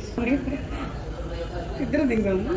ఇద్దరు దిగుదాము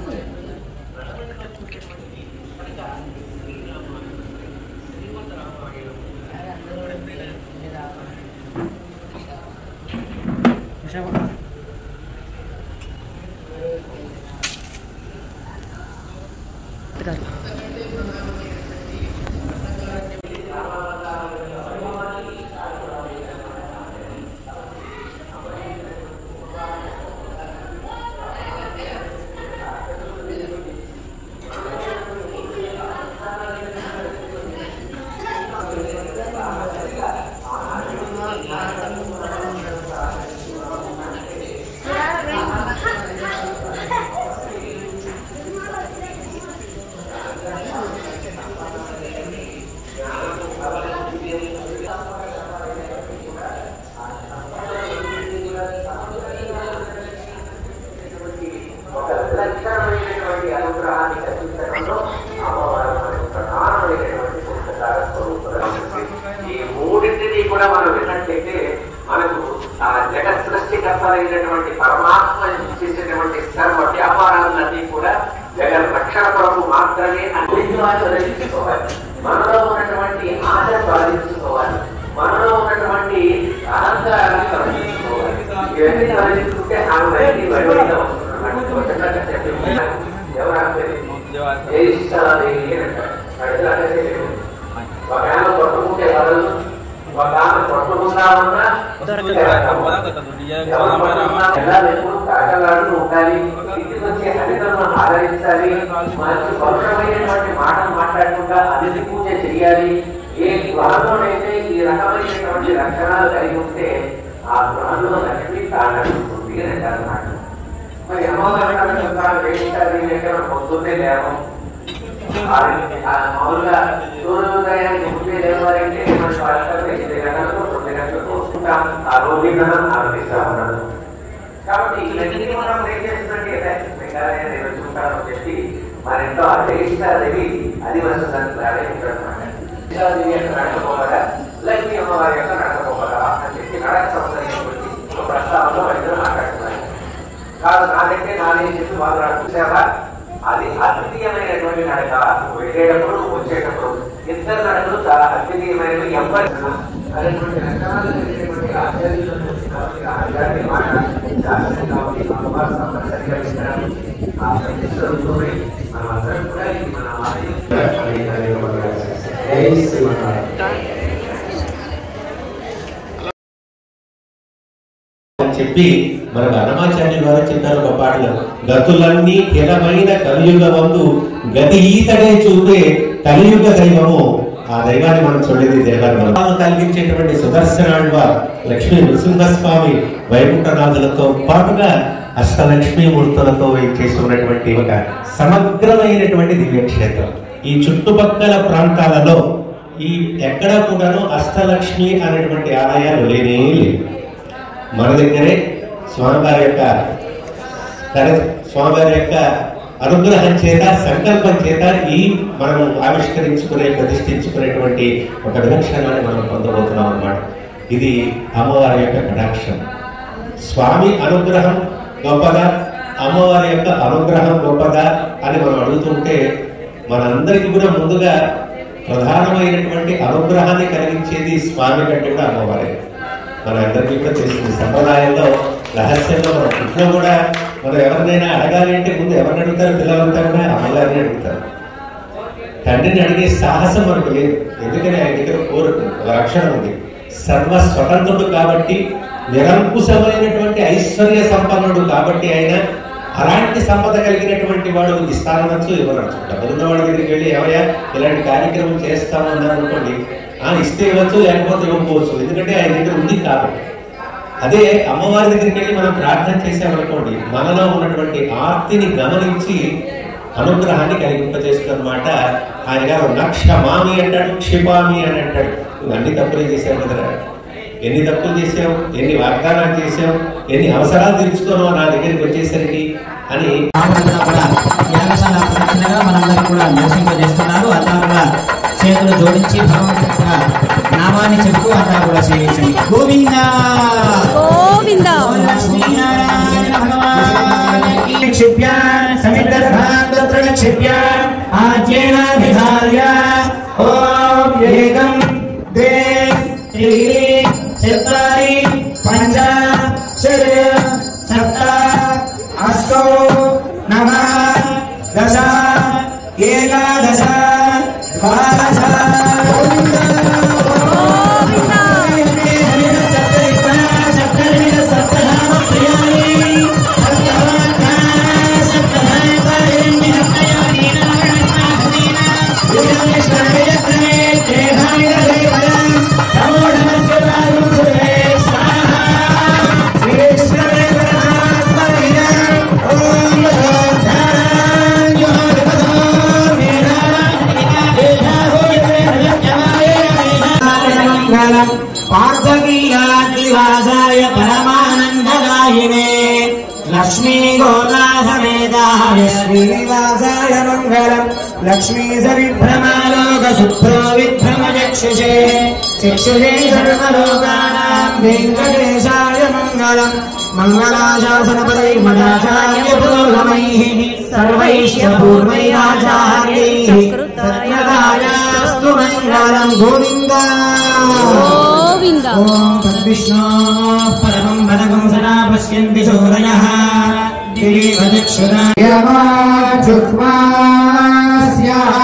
ఒక విలక్షణమైనటువంటి అనుగ్రహాన్ని కల్పించడంలో అమ్మవారు మనకు ప్రధానమైనటువంటి పుస్తకాల స్వరూపులు. ఈ మూడింటిని కూడా మనం విన్నట్లయితే మనకు ఆ జగత్ సృష్టికర్తలైనటువంటి పరమాత్మ చేసేటువంటి సర్వ వ్యాపారాలన్నీ కూడా జగన్ రక్షణ కొరకు మాత్రమే అన్నిటివారు రక్షించుకోవాలి మనలో ఉన్నటువంటి ఆశ తొలగించుకోవాలి మనలో ఉన్నటువంటి అహంకారాన్ని తొలగించుకోవాలి ఇవన్నీ తొలగించుకుంటే ఆమె బయటికి బయటగా వస్తుంది ఎవరు ఆపేది? ఏ ఇష్టాలు ఏ అంటారు అడిగితే అడిగితే లేదు. ఒక ఆమె కొట్టుకుంటే వదలదు ఒక ఆమె కొట్టుకుందామన్నా ఎవరు కొట్టుకున్నా పిల్లలు ఎప్పుడు కరకలాడుతూ ఉండాలి ఇంటికి వచ్చే హరితలను ఆదరించాలి మంచి పౌరుషమైనటువంటి మాటలు మాట్లాడకుండా అతిథి పూజ చేయాలి ఏ గృహంలోనైతే ఈ రకమైనటువంటి లక్షణాలు కలిగి ఉంటే ఆ గృహంలో లక్ష్మి తాండవుతుంది అని అంటారు అన్నమాట. మరి అమ్మవారి కళ వేయించాలి అంటే మనం పొద్దున్నే లేవం ఆ- ఆ మామూలుగా సూర్యోదయానికి ముందే లేవాలంటే మన వాళ్ళకి ఎనిమిది గంటలకు తొమ్మిది గంటలకు ఉంటాం. ఆ రోజు మనం ఆనందిస్తా ఉన్నాం కాబట్టి ఇవన్నీ మనం ఏం చేస్తుందంటే శ్రీకార్య నిర్వహించుకుంటామని చెప్పి మన ఇంట్లో ఆ జయిస్తాదేవి అది వస్తుందని ప్రారంభించడమాట జయిస్తాదేవి యొక్క నడకపోవగా లక్ష్మీ అమ్మవారి యొక్క నడకపోవగా అని చెప్పి నడక సంబంధించినటువంటి ఒక ప్రస్తావనలో ఇద్దరు మాట్లాడుతున్నారు కాదు నాదంటే నాదేం చెప్పి వాళ్ళు చూసావా అది అద్వితీయమైనటువంటి నడక నువ్వు వెళ్ళేటప్పుడు నువ్వు వచ్చేటప్పుడు ఇద్దరు నడకలు చాలా అద్వితీయమైనవి ఎవరు అనేటువంటి లక్షణాలు కలిగినటువంటి ఆచార్యులను కాబట్టి ఆ ఆచార్య మాట శాస్త్రంగా ఉంది అమ్మవారు తప్పనిసరిగా ఇస్తారు ఆ ప్రతిష్టంతోనే మనమందరం కూడా ఇది మన ఆలయం అనేక అనేక వందనాలు చేస్తాం. జై శ్రీమన్నారాయణ అని చెప్పి మనకు అన్నమాచార్యులు వారు చెప్పారు ఒక పాటలో గతులన్నీ హితమైన కలియుగ వందు గతి ఈతడే చూపే కలియుగ దైవము ఆ దైవాన్ని మనం చూడేది దేవాన్ని మనం తాను కలిగించేటువంటి సుదర్శనాళ్వార్ లక్ష్మీ నృసింహస్వామి వైకుంఠనాథులతో పాటుగా అష్టలక్ష్మీ మూర్తులతో చేసి ఉన్నటువంటి ఒక సమగ్రమైనటువంటి దివ్యక్షేత్రం ఈ చుట్టుపక్కల ప్రాంతాలలో ఈ ఎక్కడ కూడాను అష్టలక్ష్మి అనేటువంటి ఆలయాలు లేనే లేవు మన దగ్గరే స్వామివారి యొక్క కర- స్వామివారి యొక్క అనుగ్రహం చేత సంకల్పం చేత ఈ మనం ఆవిష్కరించుకునే ప్రతిష్ఠించుకునేటువంటి ఒక విలక్షణాన్ని మనం పొందబోతున్నాం అన్నమాట ఇది అమ్మవారి యొక్క కటాక్షం స్వామి అనుగ్రహం గొప్పదా అమ్మవారి యొక్క అనుగ్రహం గొప్పదా అని మనం అడుగుతుంటే మనందరికీ కూడా ముందుగా ప్రధానమైనటువంటి అనుగ్రహాన్ని కలిగించేది స్వామి కంటే కూడా అమ్మవారే మన అందరికీ కూడా తెలిసింది సంప్రదాయంలో రహస్యంలో మన ఇంట్లో కూడా మనం ఎవరినైనా అడగాలి అంటే ముందు ఎవరిని అడుగుతారు పిల్లలంతా కూడా అమ్మగారిని అడుగుతారు తండ్రిని అడిగే సాహసం మనకు లేదు ఎందుకని ఆయన దగ్గర కోరిక ఒక రక్షణ ఉంది సర్వ స్వతంత్రుడు కాబట్టి నిరంకుశమైనటువంటి ఐశ్వర్య సంపన్నుడు కాబట్టి ఆయన అలాంటి సంపద కలిగినటువంటి వాడు ఇస్తానవచ్చు ఇవ్వనొచ్చు డబ్బులున్న వాడి దగ్గరికి వెళ్ళి ఎవరయ్యా ఇలాంటి కార్యక్రమం చేస్తాము అన్నారు అనుకోండి ఆ ఇస్తే ఇవ్వచ్చు లేకపోతే ఇవ్వకపోవచ్చు ఎందుకంటే ఆయన దగ్గర ఉంది కాబట్టి అదే అమ్మవారి దగ్గరికి వెళ్ళి మనం ప్రార్థన చేసామనుకోండి మనలో ఉన్నటువంటి ఆర్తిని గమనించి అనుగ్రహాన్ని కలిగింపజేస్తుందన్నమాట ఆయన గారు నక్ష మామి అంటాడు క్షిపామి అని అంటాడు నువ్వు అన్ని తప్పులే చేశావు కదరా ఎన్ని తప్పులు చేసావు ఎన్ని వాగ్దానాలు చేసావు ఎన్ని అవసరాలు తీర్చుకోను నా దగ్గరికి వచ్చేసరికి అని రాముడంతా కూడా యాగశాల ప్రదక్షిణగా మనందరికీ కూడా నివసింపజేస్తున్నారు అంతా కూడా చేతులు జోడించి భగవంతుడి యొక్క నామాన్ని చెప్తూ అంతా కూడా చేయించండి గోవింద గోవింద ఓం లక్ష్మీనారాయణ భగవాన్ निक्षिप्य समितर्भान् तत्र निक्षिप्य आज्येनाभिधार्य ॐ एकं द्वे त्रीणि चत्वारि पञ्च षट् सप्त अष्टौ नव दश एकादश द्वादश पार्थवीरादिवासाय परमानन्ददायिने लक्ष्मी गोदासमेदाय श्रीनिवासाय मङ्गलम् लक्ष्मी सविभ्रमालोक सुप्रो विभ्रमचक्षुषे चक्षुषे सर्वलोकानाम् वेङ्कटेशाय मङ्गलम् मङ्गलाशासनपदैर्मदाचार्य पूर्वमैः सर्वैश्च पूर्वैराचार्यैः सत्यदायास्तु मङ्गलम् गोविन्द గోవింద ॐ तद्विष्णो परमं वदगं सदा पश्यन्ति शोरयः दिवीव दक्षुरा यमाजुह्वास्याः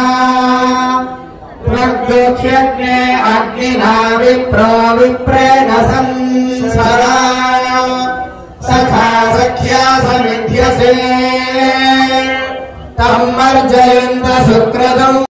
प्रद्युह्यग्ने अग्निना विप्रो विप्रेण संसरा सखा सख्या समिध्यसे तम् वर्जयन्त सुक्रतम्